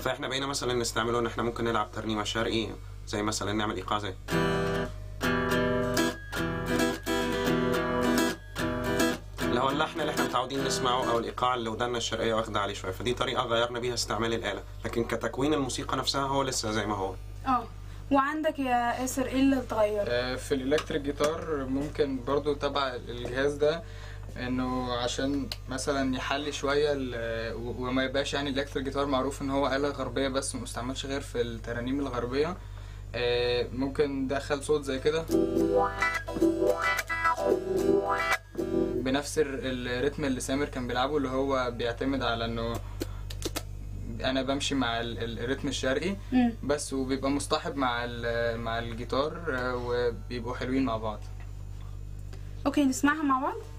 فاحنا بقينا مثلا نستعمله ان احنا ممكن نلعب ترنيمه شرقي زي مثلا نعمل ايقاع زي اللي هو اللحن اللي احنا متعودين نسمعه او الايقاع اللي ودنا الشرقيه واخده عليه شويه فدي طريقه غيرنا بيها استعمال الاله لكن كتكوين الموسيقى نفسها هو لسه زي ما هو اه وعندك يا اسر ايه اللي اتغير آه، في الالكتريك جيتار ممكن برضو تبع الجهاز ده انه عشان مثلا يحلي شويه ال- و- وما يبقاش يعني الالكتريك جيتار معروف ان هو آلة غربيه بس ما استعملش غير في الترانيم الغربيه آه، ممكن دخل صوت زي كده بنفس ال- الريتم اللي سامر كان بيلعبه اللي هو بيعتمد على انه انا بمشي مع ال- ال- الريتم الشرقي مم. بس وبيبقى مصطحب مع ال- مع الجيتار آه، وبيبقوا حلوين مع بعض اوكي نسمعها مع بعض